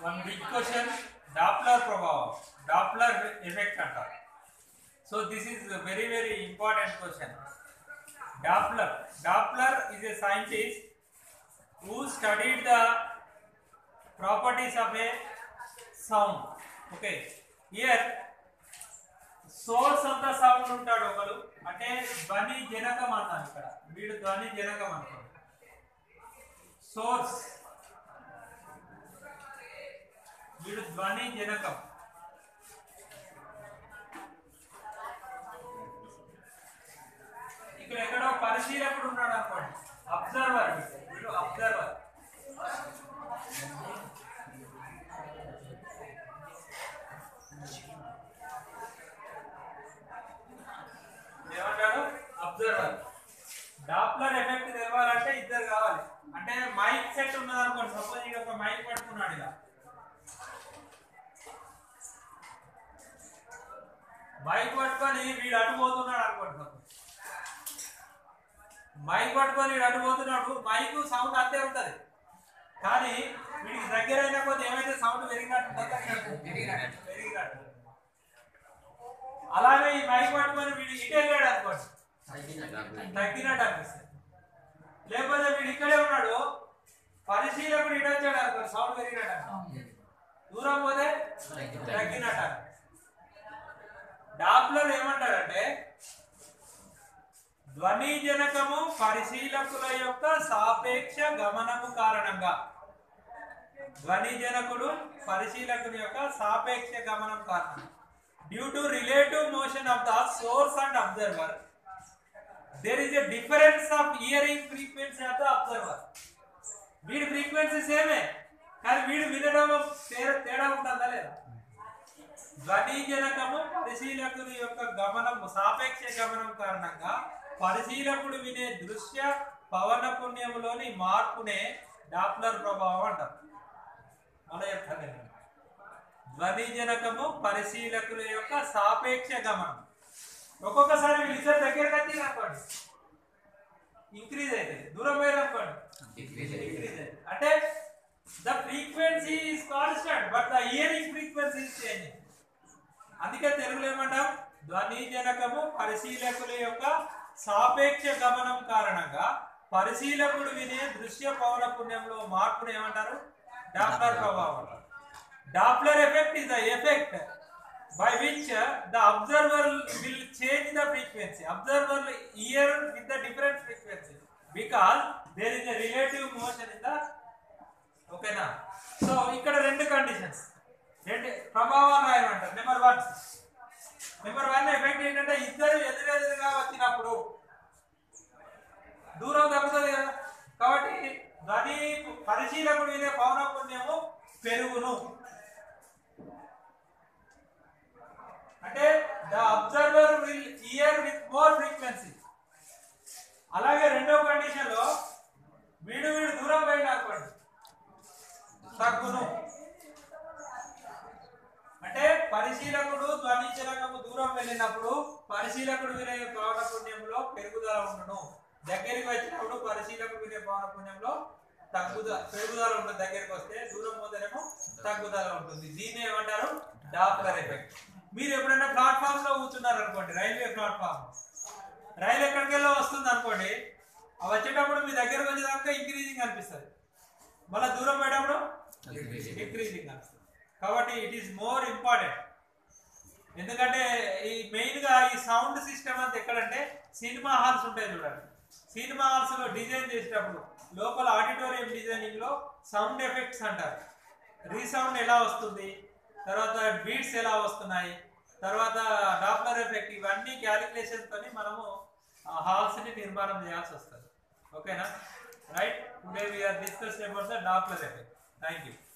One big question Doppler ప్రభావం Doppler effect అంటారు so this is very very important question Doppler Doppler is a scientist who studied the properties of a sound okay here source of the sound ఉంటాడు ఒకడు అంటే ధ్వని జనకం అంటాను ఇక్కడ వీడు ధ్వని జనకం అనుకోండి సోర్స్ వీడు ధ్వని జనకం ఇక్కడ ఎక్కడో పరిశీలకుడు ఉన్నాడు అనుకోండి అబ్జర్వర్ వీడు అబ్జర్వర్ ఏమంటారు అబ్జర్వర్ డాప్లర్ ఎఫెక్ట్ తెలవాలంటే ఇద్దరు కావాలి అంటే మైక్ సెట్ ఉన్నది అనుకోండి సపోజ్ ఇక్కడ ఒక మైక్ పట్టుకున్నాడు ఇలా మైక్ పట్టుకొని వీడు అటు పోతున్నాడు అనుకోండి సపోజ్ మైక్ పట్టుకొని వీడు అటు పోతున్నాడు మైక్ సౌండ్ అంతే ఉంటది కానీ వీడికి దగ్గర అయిన కొద్ది ఏమైతే సౌండ్ పెరిగినట్టు ఉంటుందో పెరిగినట్టు అలాగే ఈ మైక్ పట్టుకొని వీడు ఇటు వెళ్ళాడు అనుకోండి తగ్గినట్టు అనిపిస్తుంది లేకపోతే వీడు ఇక్కడే ఉన్నాడు పరిశీలకుడు ఇటు వచ్చాడు అనుకోండి సౌండ్ పెరిగినట్టు అనిపిస్తుంది. దూరం పోతే తగ్గినట్టు అనిపిస్తుంది. డాప్లర్ ఏమంటారంటే ధ్వని జనకము పరిశీలకుల యొక్క సాపేక్ష గమనము కారణంగా ధ్వని జనకుడు పరిశీలకుని యొక్క సాపేక్ష గమనం కారణం due to relative motion of the source and observer there is a difference of hearing frequency of the observer వీడి ఫ్రీక్వెన్సీ సేమే కానీ వీడు వినడంలో తేడా తేడా ఉంటుందా లేదా ధ్వని జనకము పరిశీలకుని యొక్క గమనం సాపేక్ష గమనం కారణంగా పరిశీలకుడు వినే దృశ్య పవన పుణ్యములోని మార్పునే డాప్లర్ ప్రభావం అంటారు మన చెప్తాను నేను. ధ్వని జనకము పరిశీలకుల యొక్క సాపేక్ష గమనం ఒక్కొక్కసారి వీళ్ళు ఇద్దరు దగ్గరకు వచ్చి అనుకోండి ఇంక్రీజ్ అయితే దూరం పోయారు అనుకోండి ఇంక్రీజ్ అయితే అంటే the frequency is constant but the hearing frequency is changing అందుకే తెలుగులో ఏమంటాం ధ్వని జనకము పరిశీలకుల యొక్క సాపేక్ష గమనం కారణంగా పరిశీలకుడు వినే దృశ్య పవన పుణ్యంలో మార్పును ఏమంటారు డాప్లర్ ప్రభావం అంటారు. Doppler effect is the effect by which uh, the observer will change the frequency. Observer will hear with the different frequency because there is a relative motion in the ఓకేనా సో ఇక్కడ రెండు conditions రెండు ప్రభావాలు రాయమంటారు number one number one effect ఏంటంటే ఇద్దరు ఎదురెదురుగా వచ్చినప్పుడు దూరం తగ్గుతుంది కదా కాబట్టి ధ్వని పరిశీలకుడు వినే పవన పుణ్యము పెరుగును అంటే the observer will hear with more frequency అలాగే రెండో కండిషన్ లో వీడు వీడు దూరం పోయిన అనుకోండి తగ్గును అంటే పరిశీలకుడు ధ్వని జనకము దూరం వెళ్ళినప్పుడు పరిశీలకుడు వినే పవన పుణ్యంలో పెరుగుదల ఉండును దగ్గరికి వచ్చినప్పుడు పరిశీలకుడు వినే పవన పుణ్యంలో తగ్గుదల పెరుగుదల ఉంటుంది దగ్గరికి వస్తే దూరం పోతేనేమో తగ్గుదల ఉంటుంది దీన్ని ఏమంటారు డాప్లర్ ఎఫెక్ట్ మీరు ఎప్పుడైనా ప్లాట్ఫామ్ లో కూర్చున్నారు అనుకోండి రైల్వే ప్లాట్ఫామ్ రైలు ఎక్కడికి వెళ్ళో వస్తుంది అనుకోండి ఆ వచ్చేటప్పుడు మీ దగ్గరకు వచ్చేదాకా ఇంక్రీజింగ్ అనిపిస్తుంది మళ్ళీ దూరం పోయేటప్పుడు డిక్రీజింగ్ అనిపిస్తుంది కాబట్టి ఇట్ ఈస్ మోర్ ఇంపార్టెంట్ ఎందుకంటే ఈ మెయిన్ గా ఈ సౌండ్ సిస్టమ్ అంతా ఎక్కడంటే సినిమా హాల్స్ ఉంటాయి చూడండి సినిమా హాల్స్ లో డిజైన్ చేసేటప్పుడు లోపల ఆడిటోరియం డిజైనింగ్ లో సౌండ్ ఎఫెక్ట్స్ అంటారు రీసౌండ్ ఎలా వస్తుంది తర్వాత బీట్స్ ఎలా వస్తున్నాయి తర్వాత డాప్లర్ ఎఫెక్ట్ ఇవన్నీ క్యాలిక్యులేషన్ తోని మనము హాల్స్ ని నిర్మాణం చేయాల్సి వస్తుంది ఓకేనా right today we are discuss about the Doppler effect thank you